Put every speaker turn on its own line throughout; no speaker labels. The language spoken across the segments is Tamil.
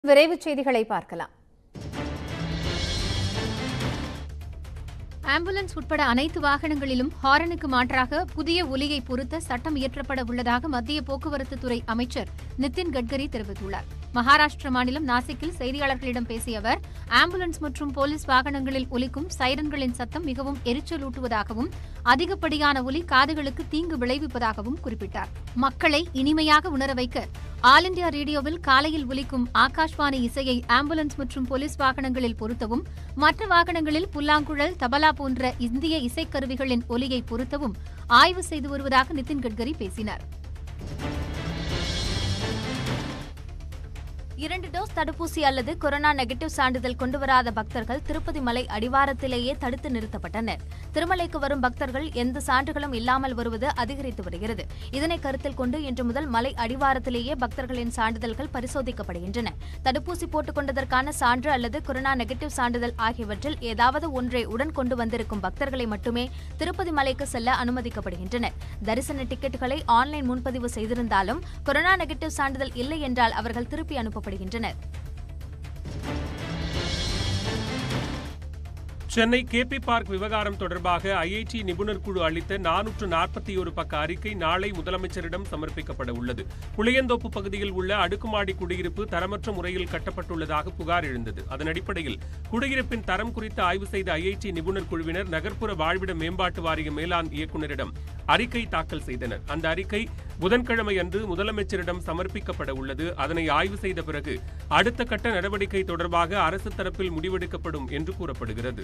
விரைவுச் செய்திகளை பார்க்கலாம்
ஆம்புலன்ஸ் உட்பட அனைத்து வாகனங்களிலும் ஹாரனுக்கு மாற்றாக புதிய ஒலியை பொருத்த சட்டம் இயற்றப்பட உள்ளதாக மத்திய போக்குவரத்து துறை அமைச்சர் நிதின் கட்கரி தெரிவித்துள்ளார் மகாராஷ்டிர மாநிலம் நாசிக்கில் செய்தியாளர்களிடம் பேசிய அவர் ஆம்புலன்ஸ் மற்றும் போலீஸ் வாகனங்களில் ஒலிக்கும் சைரன்களின் சத்தம் மிகவும் எரிச்சலூட்டுவதாகவும் அதிகப்படியான ஒலி காதுகளுக்கு தீங்கு விளைவிப்பதாகவும் குறிப்பிட்டார் மக்களை இனிமையாக உணர வைக்க ஆல் இண்டியா ரேடியோவில் காலையில் ஒலிக்கும் ஆகாஷ்வாணி இசையை ஆம்புலன்ஸ் மற்றும் போலீஸ் வாகனங்களில் பொருத்தவும் மற்ற வாகனங்களில் புல்லாங்குழல் தபலா போன்ற இந்திய இசைக்கருவிகளின் ஒலியை பொருத்தவும் ஆய்வு செய்து வருவதாக நிதின் கட்கரி பேசினார்
இரண்டு டோஸ் தடுப்பூசி அல்லது கொரோனா நெகட்டிவ் சான்றிதழ் கொண்டுவராத பக்தர்கள் திருப்பதி மலை அடிவாரத்திலேயே தடுத்து நிறுத்தப்பட்டனர் திருமலைக்கு வரும் பக்தர்கள் எந்த சான்றுகளும் இல்லாமல் வருவது அதிகரித்து வருகிறது இதனை கருத்தில் கொண்டு இன்று முதல் மலை அடிவாரத்திலேயே பக்தர்களின் சான்றிதழ்கள் பரிசோதிக்கப்படுகின்றன தடுப்பூசி போட்டுக் கொண்டதற்கான சான்று அல்லது கொரோனா நெகட்டிவ் சான்றிதழ் ஆகியவற்றில் ஏதாவது ஒன்றை உடன் கொண்டு வந்திருக்கும் பக்தர்களை மட்டுமே திருப்பதி மலைக்கு செல்ல அனுமதிக்கப்படுகின்றனர் தரிசன டிக்கெட்டுகளை ஆன்லைன் முன்பதிவு செய்திருந்தாலும் கொரோனா நெகட்டிவ் சான்றிதழ் இல்லை என்றால் அவர்கள் திருப்பி அனுப்பப்படுகின்றனர்
சென்னை கேபி பார்க் விவகாரம் தொடர்பாக ஐஐடி நிபுணர் குழு அளித்த நானூற்று நாற்பத்தி ஒரு பக்க அறிக்கை நாளை முதலமைச்சரிடம் சமர்ப்பிக்கப்பட உள்ளது புளியந்தோப்பு பகுதியில் உள்ள அடுக்குமாடி குடியிருப்பு தரமற்ற முறையில் கட்டப்பட்டுள்ளதாக புகார் எழுந்தது அதன் அடிப்படையில் குடியிருப்பின் தரம் குறித்து ஆய்வு செய்த ஐஐடி நிபுணர் குழுவினர் நகர்ப்புற வாழ்விட மேம்பாட்டு வாரிய மேலாண் இயக்குநரிடம் அறிக்கை தாக்கல் செய்தனர் அந்த அறிக்கை புதன்கிழமை அன்று முதலமைச்சரிடம் சமர்ப்பிக்கப்பட உள்ளது அதனை ஆய்வு செய்த பிறகு அடுத்த கட்ட நடவடிக்கை தொடர்பாக அரசு தரப்பில் முடிவெடுக்கப்படும் என்று கூறப்படுகிறது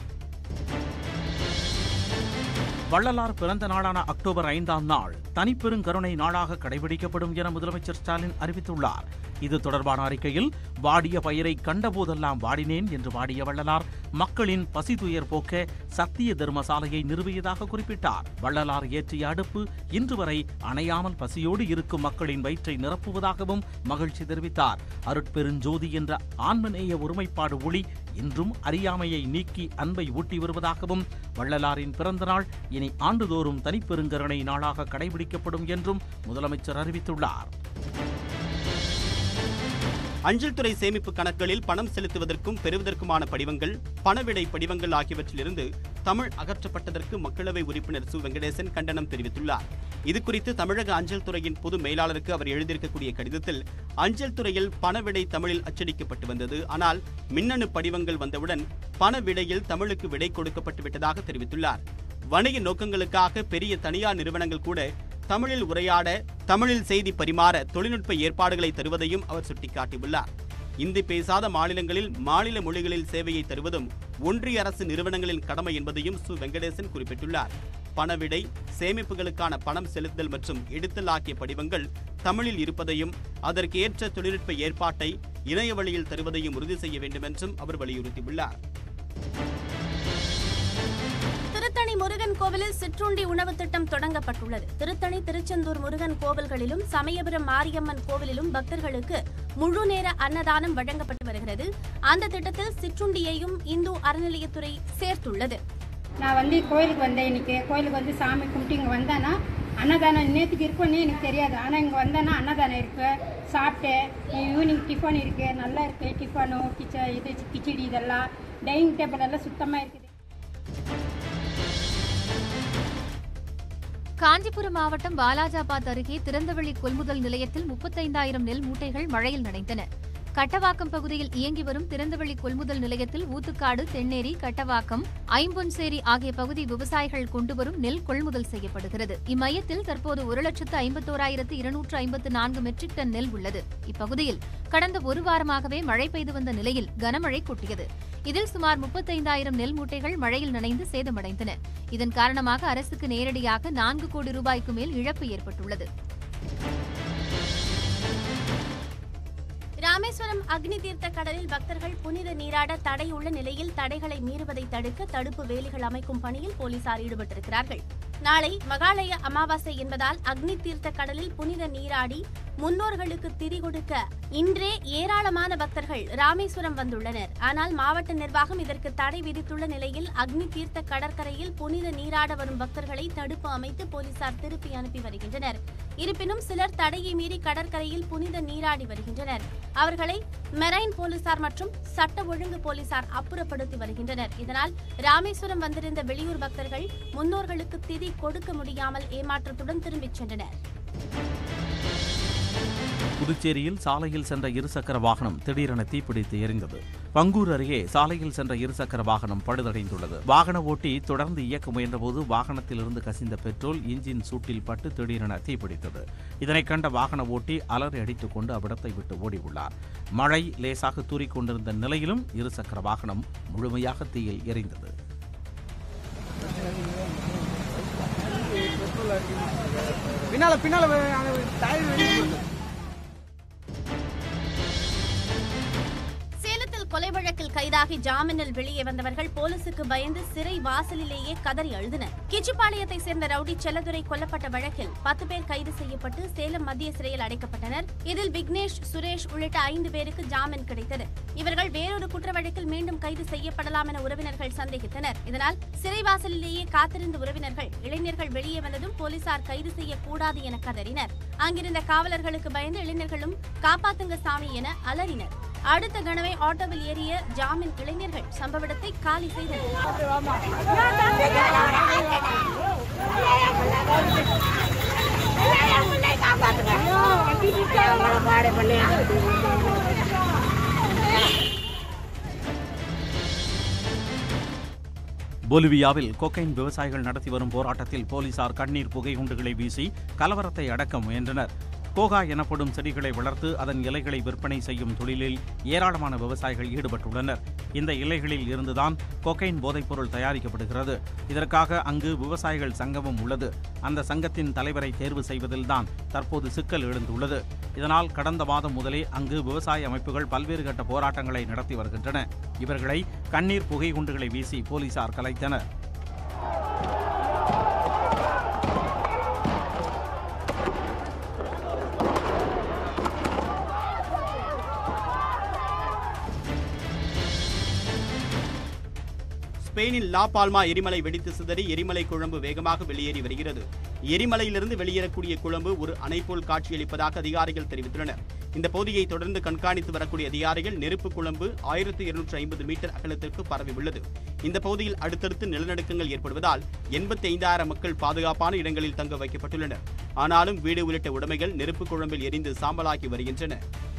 வள்ளலார் பிறந்த நாளான அக்டோபர் ஐந்தாம் நாள் தனிப்பெருங்கருணை நாளாக கடைபிடிக்கப்படும் என முதலமைச்சர் ஸ்டாலின் அறிவித்துள்ளார் இது தொடர்பான அறிக்கையில் வாடிய பயிரை கண்டபோதெல்லாம் வாடினேன் என்று வாடிய வள்ளலார் மக்களின் பசி துயர் போக்க சத்திய தர்மசாலையை நிறுவியதாக குறிப்பிட்டார் வள்ளலார் ஏற்றிய அடுப்பு இன்று வரை அணையாமல் பசியோடு இருக்கும் மக்களின் வயிற்றை நிரப்புவதாகவும் மகிழ்ச்சி தெரிவித்தார் அருட்பெருஞ்சோதி என்ற ஆன்மநேய ஒருமைப்பாடு ஒளி இன்றும் அறியாமையை நீக்கி அன்பை ஊட்டி வருவதாகவும் வள்ளலாரின் பிறந்த நாள் இனி ஆண்டுதோறும் தனிப்பெருங்கருணை நாளாக கடைபிடிக்கப்படும் என்றும் முதலமைச்சர் அறிவித்துள்ளார்
அஞ்சல் துறை சேமிப்பு கணக்குகளில் பணம் செலுத்துவதற்கும் பெறுவதற்குமான படிவங்கள் பணவிடை படிவங்கள் ஆகியவற்றிலிருந்து தமிழ் அகற்றப்பட்டதற்கு மக்களவை உறுப்பினர் சு வெங்கடேசன் கண்டனம் தெரிவித்துள்ளார் இதுகுறித்து தமிழக அஞ்சல் துறையின் பொது மேலாளருக்கு அவர் எழுதியிருக்கக்கூடிய கடிதத்தில் அஞ்சல் துறையில் பணவிடை தமிழில் அச்சடிக்கப்பட்டு வந்தது ஆனால் மின்னணு படிவங்கள் வந்தவுடன் பணவிடையில் தமிழுக்கு விடை கொடுக்கப்பட்டு விட்டதாக தெரிவித்துள்ளார் வணிக நோக்கங்களுக்காக பெரிய தனியார் நிறுவனங்கள் கூட தமிழில் உரையாட தமிழில் செய்தி பரிமாற தொழில்நுட்ப ஏற்பாடுகளை தருவதையும் அவர் சுட்டிக்காட்டியுள்ளார் இந்தி பேசாத மாநிலங்களில் மாநில மொழிகளில் சேவையை தருவதும் ஒன்றிய அரசு நிறுவனங்களின் கடமை என்பதையும் சு வெங்கடேசன் குறிப்பிட்டுள்ளார் பணவிடை சேமிப்புகளுக்கான பணம் செலுத்துதல் மற்றும் எடுத்தல் ஆகிய படிவங்கள் தமிழில் இருப்பதையும் அதற்கு ஏற்ற தொழில்நுட்ப ஏற்பாட்டை இணைய வழியில் தருவதையும் உறுதி செய்ய வேண்டும் என்றும் அவர் வலியுறுத்தியுள்ளார்
திருத்தணி முருகன் கோவிலில் சிற்றுண்டி உணவு திட்டம் தொடங்கப்பட்டுள்ளது திருத்தணி திருச்செந்தூர் முருகன் கோவில்களிலும் சமயபுரம் மாரியம்மன் கோவிலிலும் பக்தர்களுக்கு முழு நேர அன்னதானம் வழங்கப்பட்டு வருகிறது அந்த திட்டத்தில் சிற்றுண்டியையும் இந்து அறநிலையத்துறை சேர்த்துள்ளது
நான் வந்து கோயிலுக்கு வந்தேன் இன்னைக்கு கோயிலுக்கு வந்து சாமி கும்பிட்டு இங்கே வந்தேன்னா அன்னதானம் நேற்றுக்கு இருக்கும்னு எனக்கு தெரியாது ஆனால் இங்கே வந்தேன்னா அன்னதானம் இருக்கு சாப்பிட்டேன் ஈவினிங் டிஃபன் இருக்கு நல்லா இருக்கு டிஃபனு கிச்ச இது கிச்சடி இதெல்லாம் டைனிங் டேபிள் எல்லாம் சுத்தமாக இருக்குது
காஞ்சிபுரம் மாவட்டம் வாலாஜாபாத் அருகே திறந்தவெளி கொள்முதல் நிலையத்தில் முப்பத்தைந்தாயிரம் நெல் மூட்டைகள் மழையில் நனைந்தன கட்டவாக்கம் பகுதியில் இயங்கி வரும் திறந்தவெளி கொள்முதல் நிலையத்தில் ஊத்துக்காடு தென்னேரி கட்டவாக்கம் ஐம்பொன்சேரி ஆகிய பகுதி விவசாயிகள் கொண்டுவரும் நெல் கொள்முதல் செய்யப்படுகிறது இம்மையத்தில் தற்போது ஒரு லட்சத்து ஐம்பத்தோராயிரத்து இருநூற்று ஐம்பத்து நான்கு மெட்ரிக் டன் நெல் உள்ளது இப்பகுதியில் கடந்த ஒரு வாரமாகவே மழை பெய்து வந்த நிலையில் கனமழை கொட்டியது இதில் சுமார் முப்பத்தைந்தாயிரம் நெல் மூட்டைகள் மழையில் நனைந்து சேதமடைந்தன இதன் காரணமாக அரசுக்கு நேரடியாக நான்கு கோடி ரூபாய்க்கு மேல் இழப்பு ஏற்பட்டுள்ளது
ராமேஸ்வரம் அக்னி தீர்த்த கடலில் பக்தர்கள் புனித நீராட தடை உள்ள நிலையில் தடைகளை மீறுவதை தடுக்க தடுப்பு வேலிகள் அமைக்கும் பணியில் போலீசார் ஈடுபட்டிருக்கிறார்கள் நாளை மகாலய அமாவாசை என்பதால் அக்னி தீர்த்த கடலில் புனித நீராடி முன்னோர்களுக்கு திரி கொடுக்க இன்றே ஏராளமான பக்தர்கள் ராமேஸ்வரம் வந்துள்ளனர் ஆனால் மாவட்ட நிர்வாகம் இதற்கு தடை விதித்துள்ள நிலையில் அக்னி தீர்த்த கடற்கரையில் புனித நீராட வரும் பக்தர்களை தடுப்பு அமைத்து போலீசார் திருப்பி அனுப்பி வருகின்றனர்
இருப்பினும் சிலர் தடையை மீறி கடற்கரையில் புனித நீராடி வருகின்றனர் அவர்களை மெரைன் போலீசார் மற்றும் சட்ட ஒழுங்கு போலீசார் அப்புறப்படுத்தி வருகின்றனர் இதனால் ராமேஸ்வரம் வந்திருந்த வெளியூர் பக்தர்கள் முன்னோர்களுக்கு திதி கொடுக்க முடியாமல் ஏமாற்றத்துடன் திரும்பிச் சென்றனர்
புதுச்சேரியில் சாலையில் சென்ற இருசக்கர வாகனம் திடீரென தீப்பிடித்து எரிந்தது பங்கூர் அருகே சாலையில் சென்ற இருசக்கர வாகனம் பழுதடைந்துள்ளது வாகன ஓட்டி தொடர்ந்து இயக்க முயன்றபோது வாகனத்திலிருந்து கசிந்த பெட்ரோல் இன்ஜின் சூட்டில் பட்டு திடீரென தீப்பிடித்தது இதனை கண்ட வாகன ஓட்டி அலறி அடித்துக் கொண்டு அவ்விடத்தை விட்டு ஓடியுள்ளார் மழை லேசாக தூறிக் கொண்டிருந்த நிலையிலும் இருசக்கர வாகனம் முழுமையாக தீயில் எரிந்தது
பின்னால பின்னால டயர் வெளியே போகுது.
சேலத்தில் கொலை வழக்கில் கைதாகி ஜாமீனில் வெளியே வந்தவர்கள் போலீசுக்கு பயந்து சிறை வாசலிலேயே கதறி அழுதினர் கிச்சிப்பாளையத்தை சேர்ந்த ரவுடி செல்லதுரை கொல்லப்பட்ட வழக்கில் பத்து பேர் கைது செய்யப்பட்டு சேலம் மத்திய சிறையில் அடைக்கப்பட்டனர் இதில் விக்னேஷ் சுரேஷ் உள்ளிட்ட ஐந்து பேருக்கு ஜாமீன் கிடைத்தது இவர்கள் வேறொரு குற்ற வழக்கில் மீண்டும் கைது செய்யப்படலாம் என உறவினர்கள் சந்தேகித்தனர் இதனால் சிறைவாசலிலேயே காத்திருந்த உறவினர்கள் இளைஞர்கள் வெளியே வந்ததும் போலீசார் கைது செய்யக்கூடாது என கதறினர் அங்கிருந்த காவலர்களுக்கு பயந்து இளைஞர்களும் காப்பாத்துங்க சாமி என அலறினர் அடுத்த கணமே ஆட்டோவில் ஏறிய ஜாமீன் இளைஞர்கள் சம்பவ இடத்தை காலி செய்தனர்
பொலிவியாவில் கொக்கைன் விவசாயிகள் நடத்தி வரும் போராட்டத்தில் போலீசார் கண்ணீர் புகை குண்டுகளை வீசி கலவரத்தை அடக்க முயன்றனர் கோகா எனப்படும் செடிகளை வளர்த்து அதன் இலைகளை விற்பனை செய்யும் தொழிலில் ஏராளமான விவசாயிகள் ஈடுபட்டுள்ளனர் இந்த இலைகளில் இருந்துதான் கொக்கைன் போதைப்பொருள் தயாரிக்கப்படுகிறது இதற்காக அங்கு விவசாயிகள் சங்கமும் உள்ளது அந்த சங்கத்தின் தலைவரை தேர்வு செய்வதில்தான் தற்போது சிக்கல் எழுந்துள்ளது இதனால் கடந்த மாதம் முதலே அங்கு விவசாய அமைப்புகள் பல்வேறு கட்ட போராட்டங்களை நடத்தி வருகின்றன இவர்களை கண்ணீர் புகை குண்டுகளை வீசி போலீசார் கலைத்தனர்
ஸ்பெயினில் லா பால்மா எரிமலை வெடித்து சிதறி எரிமலை குழம்பு வேகமாக வெளியேறி வருகிறது எரிமலையிலிருந்து வெளியேறக்கூடிய குழம்பு ஒரு அணை போல் காட்சியளிப்பதாக அதிகாரிகள் தெரிவித்துள்ளனர் இந்த பகுதியை தொடர்ந்து கண்காணித்து வரக்கூடிய அதிகாரிகள் நெருப்பு குழம்பு ஆயிரத்து இருநூற்று ஐம்பது மீட்டர் அகலத்திற்கு பரவி உள்ளது இந்த பகுதியில் அடுத்தடுத்து நிலநடுக்கங்கள் ஏற்படுவதால் எண்பத்தி ஐந்தாயிரம் மக்கள் பாதுகாப்பான இடங்களில் தங்க வைக்கப்பட்டுள்ளனர் ஆனாலும் வீடு உள்ளிட்ட உடைமைகள் நெருப்பு குழம்பில் எரிந்து சாம்பலாகி வருகின்றன